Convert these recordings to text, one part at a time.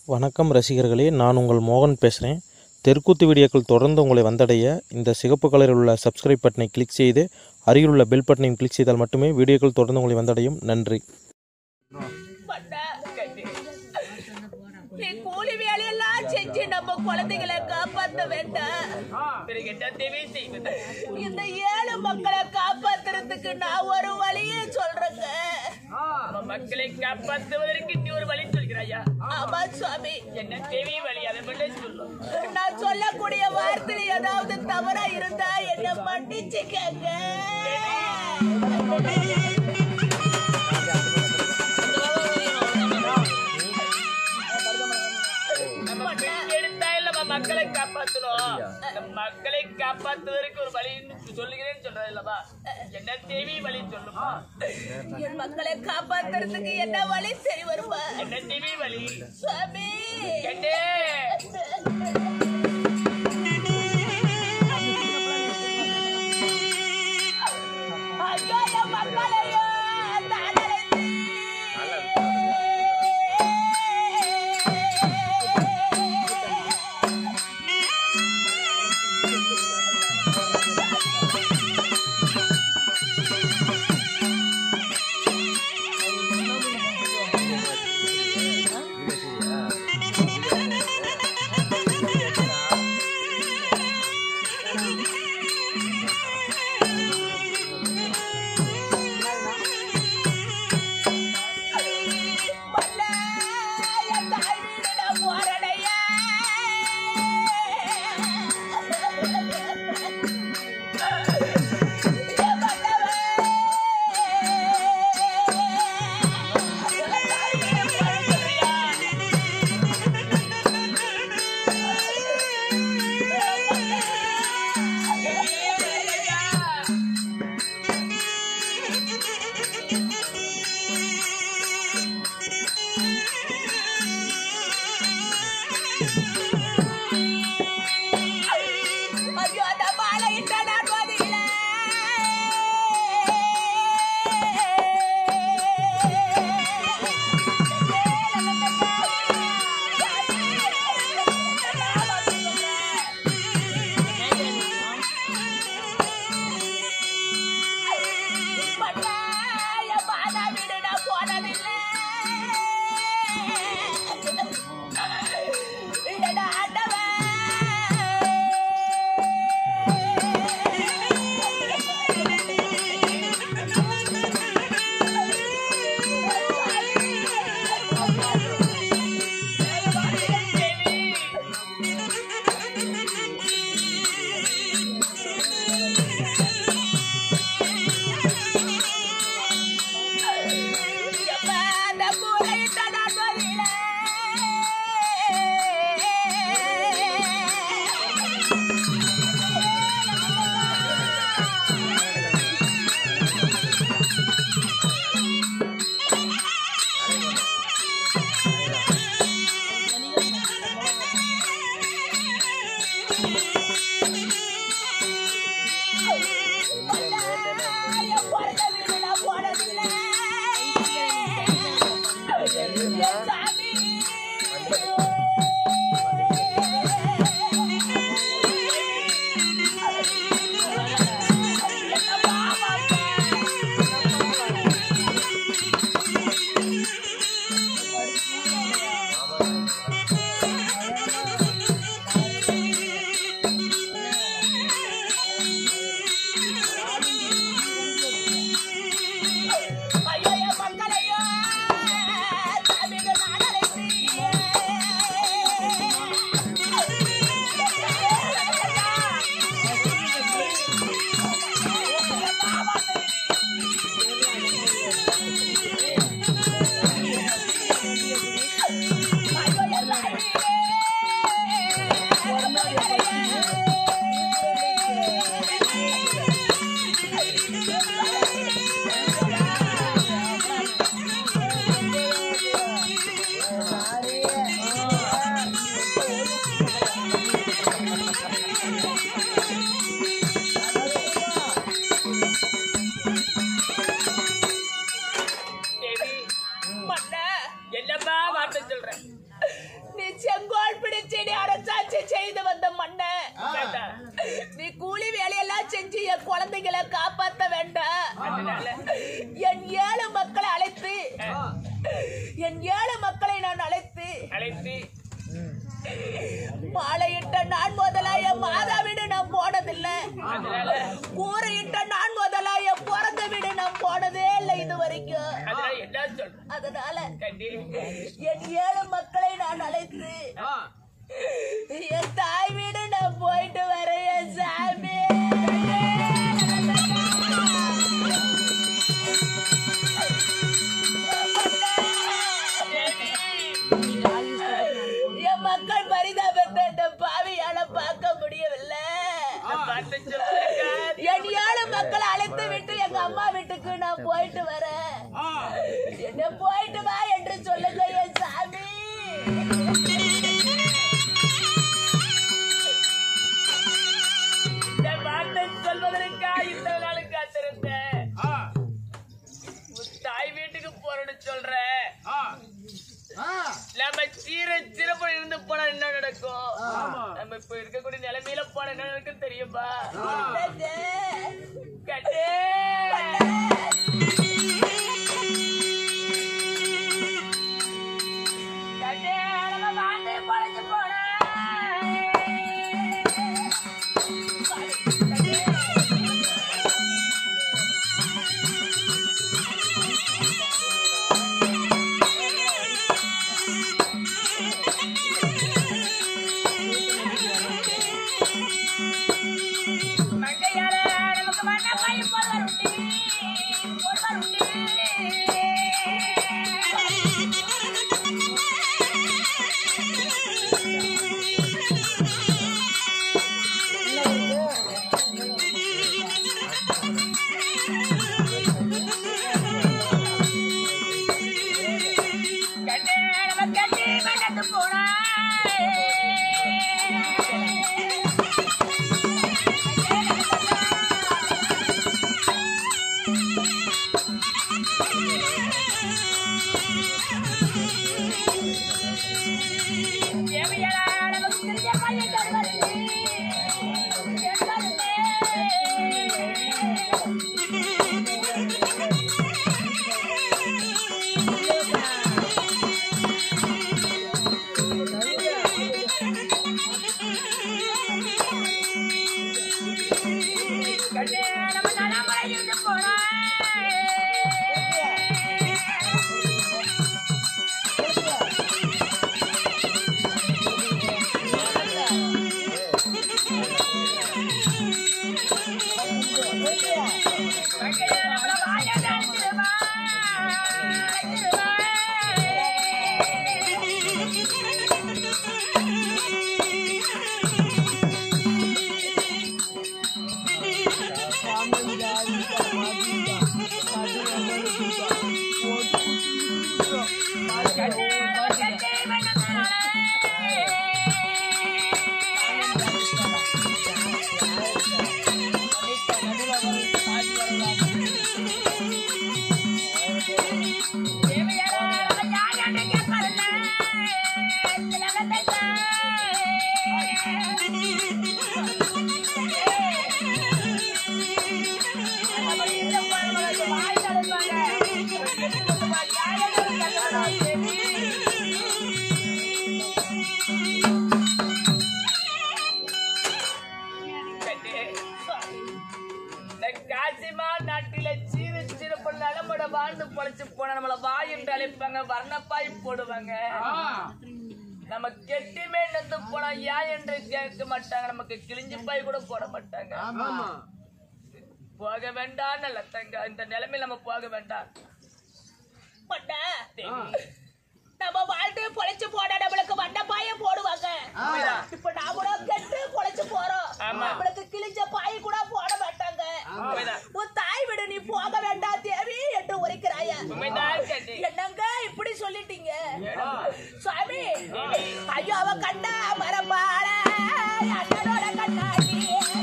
வணக்கம் ரசிகர்களே நான் உங்கள் மோகன் பேசுகிறேன் தெற்குத்து வீடியோக்கள் தொடர்ந்து உங்களை வந்தடைய இந்த சிகப்பு கலரில் உள்ள சப்ஸ்கிரைப் பட்டனை கிளிக் செய்து அருகில் உள்ள பெல் பட்டனையும் கிளிக் செய்தால் மட்டுமே வீடியோக்கள் தொடர்ந்து உங்களை வந்தடையும் நன்றி பண்ணா கட்டி. நீ கூலி வேலையெல்லாம் செஞ்சு நம்ம குழந்தைகளை காப்பாத்த வேண்டாம் பிறகு என்ன தேவை செய்வது இந்த ஏழு மக்களை காப்பாத்துறதுக்கு நான் ஒரு வழியே சொல்றேங்க நம்ம மக்களை காப்பாற்றுவதற்கு நீ ஒரு வழி சொல்கிறாயா ஆமா சுவாமி என்ன தேவை வழி அதை மட்டும் சொல்லும் நான் சொல்லக்கூடிய வார்த்தை ஏதாவது தவறா இருந்தா என்ன மன்னிச்சுக்கங்க நம்ம பிச்சை எடுத்தா இல்ல நம்ம மக்களை காப்பாத்தணும் நம்ம மக்களை காப்பாற்றுவதற்கு ஒரு வழி சொல்லுகிறேன்னு சொல்றது இல்லவா என்ன தேவை வழி சொல்லுமா என் மக்களை காப்பாத்துறதுக்கு என்ன வழி சரி வருமா என்ன தேவை வழி சுவாமி கேட்டே ஐயோ என் மக்களையோ தலரத்தி. மாலையிட்ட நான் முதலா என் மாதா வீடு நான் போனதில்லை அதனால கூரையிட்ட நான் முதலா என் பிறந்த வீடு நான் போனதே இல்லை இது வரைக்கும் அதனால என்ன சொல்ற அதனால கண்டி என் ஏழு மக்களை நான் அழைத்து என் தாய் வீடு நான் போயிட்டு வரேன் என் சாமி என் மக்கள் பரிதாபத்தை இந்த பாவியால பார்க்க முடியவில்லை பார்த்து சொல்றேக்கா என் ஏழு மக்களை அழைத்து விட்டு எங்க அம்மா வீட்டுக்கு நான் போயிட்டு வரேன் என்ன போயிட்டு வா என்று சொல்லுங்க என் சாமி இந்த வார்த்தை சொல்வதற்கா இந்த நாள் காத்திருந்தேன் உன் தாய் வீட்டுக்கு போறேன்னு சொல்ற நம்ம சீர சிறப்பு இருந்து போனா என்ன நடக்கும் நம்ம இப்ப இருக்கக்கூடிய நிலைமையில போனா என்ன நடக்கும் தெரியுமா என்னது? கட்டே கட்டே நம்ம வாழ்ந்து பழச்சு மங்கையால நமக்கு மண்ண பை போடுவார் உண்டு போடுவார் உண்டு கண்ணே நம்ம கட்டி மண்ணத்து போனா தேவையான நமக்கு தெரிஞ்ச பள்ளி தருவது கண்ணே நம்ம நலமுறை இருந்து போனா மங்கையா நம்மள வாய நடத்திடுவா கண்ணே நம்ம கட்டி மண்ணத்து காசிமா நாட்டில சீரு சிறப்பு நலமுட வாழ்ந்து பொழைச்சு போன நம்மள வாய் என்று அழைப்பாங்க வர்ணப்பாய் போடுவாங்க நம்ம கெட்டிமே நந்து போனா ஏன் என்று கேட்க மாட்டாங்க நமக்கு கிழிஞ்சு பாய் கூட போட மாட்டாங்க போக வேண்டாம் நல்ல தங்க இந்த நிலைமையில நம்ம போக வேண்டாம் பண்ண நம்ம வாழ்ந்து பொழைச்சு போனா நம்மளுக்கு வண்ண பாய போடுவாங்க இப்ப நாமளோ கெட்டு பொழைச்சு போறோம் ஆமா. நம்மளுக்கு கிழிஞ்ச பாய் கூட போட மாட்டாங்க உண்மைதான். உன் தாய் விடு நீ போக வேண்டாம் தேவி என்று உரைக்கிறாயா உண்மைதான் கட்டி என்னங்க இப்படி சொல்லிட்டீங்க சுவாமி ஐயோ அவ கண்ணா மரபால அண்ணனோட கண்ணாடி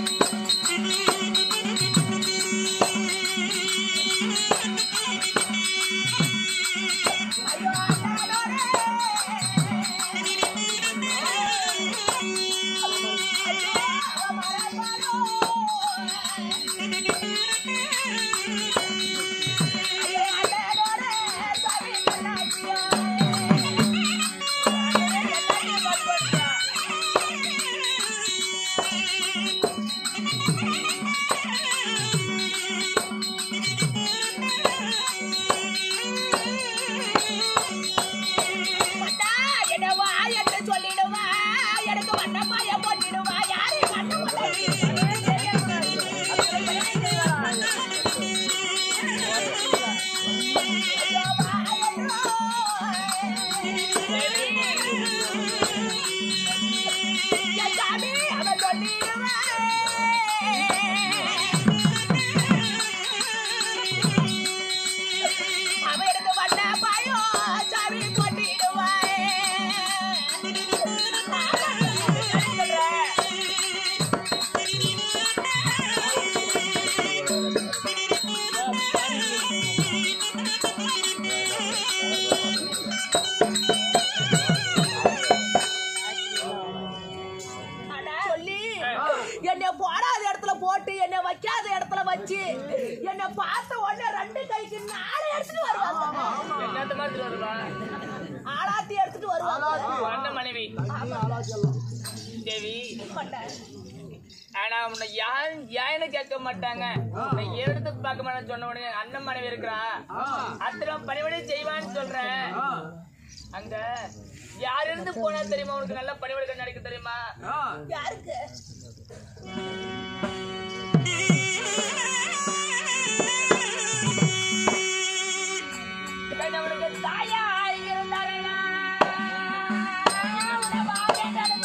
ஐயோ அண்ணனோட ஐயோ அவ மரபாலோ ஐயோ அண்ணனோட சாமி கண்ணாடியோ என்ன பார்த்த உடனே ரெண்டு கைக்கு நாளை எடுத்துட்டு வருவாங்க என்னத்த மாதிரி வருவா ஆளாத்தி எடுத்துட்டு வருவாங்க அண்ணன் மனைவி தேவி ஆனா உன்னை யாரும் ஏன்னு கேட்க மாட்டாங்க உன்னை எடுத்து பார்க்க மாட்டேன்னு சொன்ன உடனே அண்ணன் மனைவி இருக்கிறா அத்தனை பணிவிடை செய்வான்னு சொல்றேன் அங்க யார் இருந்து போனா தெரியுமா உனக்கு நல்ல பணிவிடை கண்ணு அடிக்க தெரியுமா யாருக்கு கண்ணவனுக்கு தாயா இருந்தாரேனா உன்னை வாழேண்டாலும்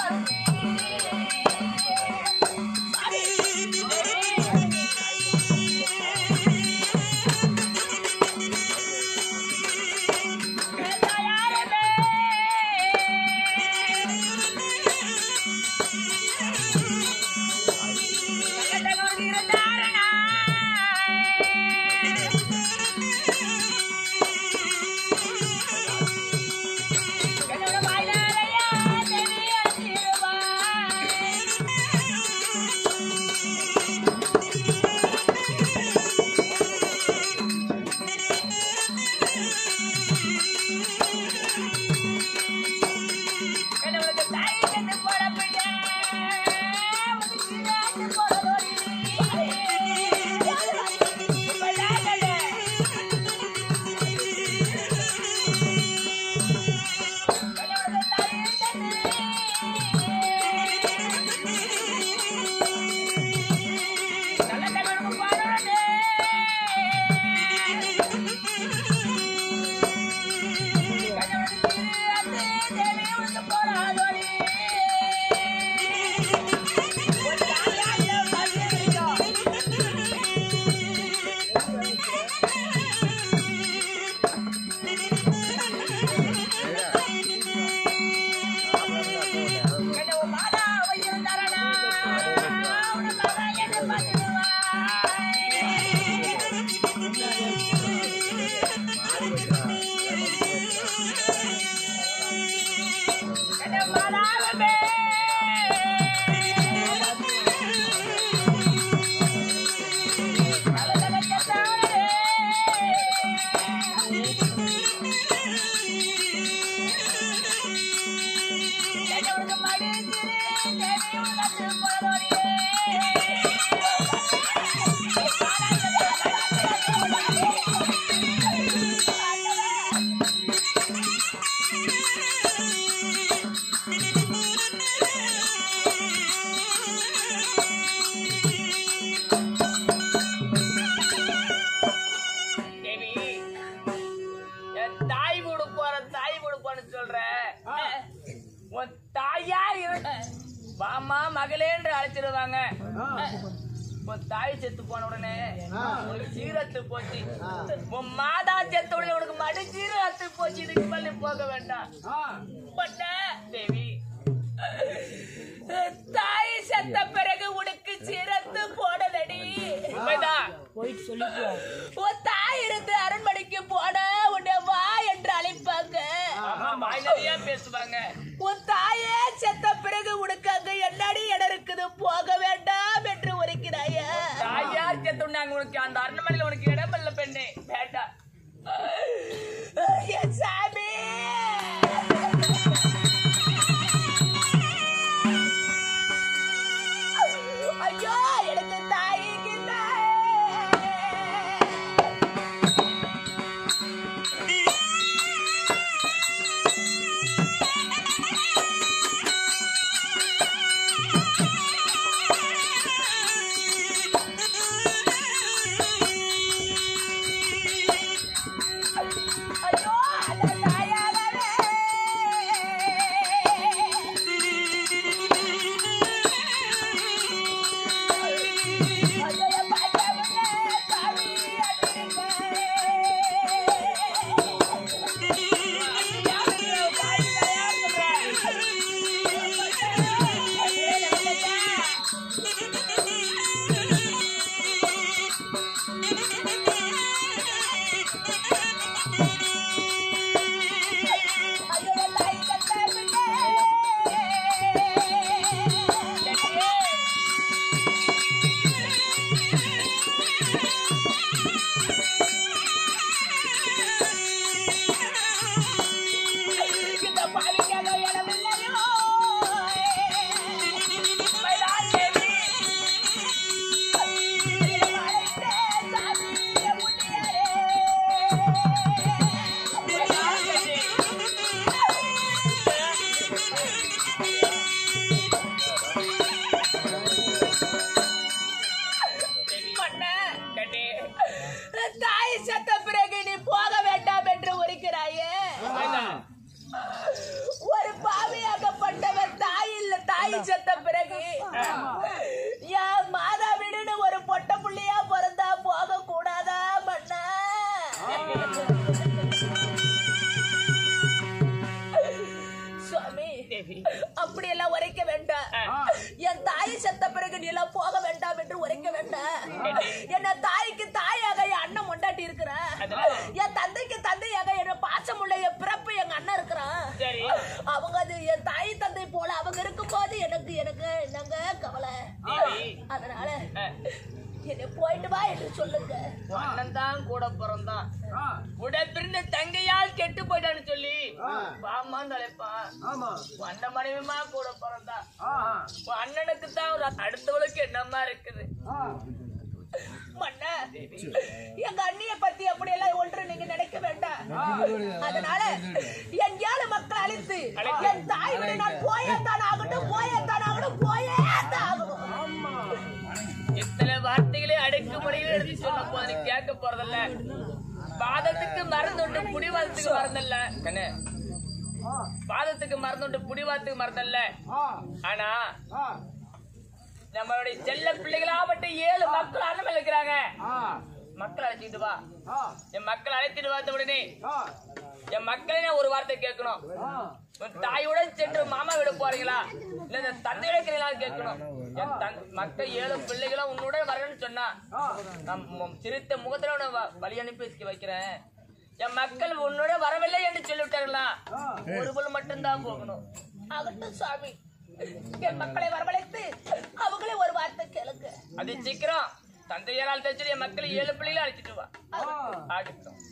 தேவி என் தாய் வீடு போற தாய் வீடு போன்னு சொல்ற உன் தாயார் இரு- வாமா மகளேன்று அழைச்சிடுவாங்க உன் தாய் செத்து போன உடனே உனக்கு சீரத்து போச்சு உன் மாதா செத்த உடனே உனக்கு மடி சீரத்து போச்சு இதுக்கு மேல நீ போக வேண்டாம் பண்ண தேவி தாய் செத்த பிறகு உனக்கு சிரத்து போடலடி உண்மைதான் உன் தாய் இருந்து அரண்மனைக்கு போன உன்னை வா என்று அழைப்பாங்க ஆமா வாய் நிறைய பேசுவாங்க உன் தாயே செத்த பிறகு உனக்கு அங்க என்னடி இடம் இருக்குது போக வேண்டாம் என்று உரைக்கிறாய தாயார் செத்த உடனே அங்க உனக்கு அந்த அரண்மனையில உனக்கு இடம் இல்ல பெண்ணே வேண்டாம் என் சாமி ஐயோ எனக்கு தாய்க்கு தாயே ஆ செத்த பிறகு என் மாதா வீடுன்னு ஒரு பொட்ட புள்ளையா பிறந்தா போக கூடாதா மண்ணா சுவாமி அப்படி எல்லாம் உரைக்க வேண்டாம் என் தாய் செத்த பிறகு நீ எல்லாம் போக வேண்டாம் என்று உரைக்க வேண்டாம் என்ன தாய்க்கு தாயாக என் அண்ணன் முண்டாட்டி இருக்கிற என் தந்தைக்கு தந்தையாக என்ன பாசமுள்ள என் பிறப்பு எங்க அண்ணன் இருக்கிறான் சரி அவங்க அது என் தாய் தந்தை போல அவங்க இருக்கும்போது எனக்கு எனக்கு என்னங்க கவலை தேவி. அதனால அஹ், என்னை போயிட்டு வா என்று சொல்லுங்க உன் அண்ணன் தான் கூட பிறந்தான் கூட பிறந்த தங்கையால் கெட்டு போயிட்டான்னு சொல்லி பாமான்னு அழைப்பான் உன் அண்ணன் மனைவிமா கூட பிறந்தா உன் அண்ணனுக்கு தான் ஒரு அடுத்தவளுக்கு என்னமா இருக்குது மண்ணா எங்க அண்ணிய பத்தி அப்படி எல்லாம் ஒன்று நீங்க நினைக்க வேண்டாம் அதனால என் ஏழு மக்கள் அழித்து என் தாய் விட நான் போயத்தான் ஆகட்டும் போயத்தான் ஆகட்டும் போயத்தான் ஆகணும் இத்தனை வார்த்தைகளே அடக்குமுறையில எடுத்து சொல்ல போது நீ கேட்க போறதில்ல பாதத்துக்கு மருந்துண்டு புடிவாதத்துக்கு மருந்தல்ல கண்ணு பாதத்துக்கு மருந்துண்டு புடிவாதத்துக்கு மருந்தல்ல ஆனா நம்மளுடைய செல்ல பிள்ளைகளாப்பட்ட ஏழு மக்கள் அண்ணன் இருக்கிறாங்க மக்கள் அழைச்சிட்டு வா என் மக்கள் அழைத்துட்டு வந்த உடனே என் மக்களை நான் ஒரு வார்த்தை கேட்கணும் உன் தாயுடன் சென்று மாமா விட போறீங்களா இல்ல இந்த தந்தையோட இருக்கிறீங்களா கேட்கணும் என் தன் மக்கள் ஏழு பிள்ளைகளும் உன்னுடன் வரணும்னு சொன்னா நான் மு- சிரித்த முகத்துல உன்னை வ- வழி அனுப்பி வைக்க வைக்கிறேன் என் மக்கள் உன்னோட வரவில்லை என்று சொல்லிவிட்டாங்களா ஒரு பொருள் மட்டும்தான் போகணும் ஆகட்டும் சாமி என் மக்களை வரவழைத்து அவங்களே ஒரு வார்த்தை கேளுங்க அது சீக்கிரம் தந்தையரால் தச்சு என் மக்களை ஏழு பிள்ளைகளை அழைச்சிட்டு வா ஆகட்டும்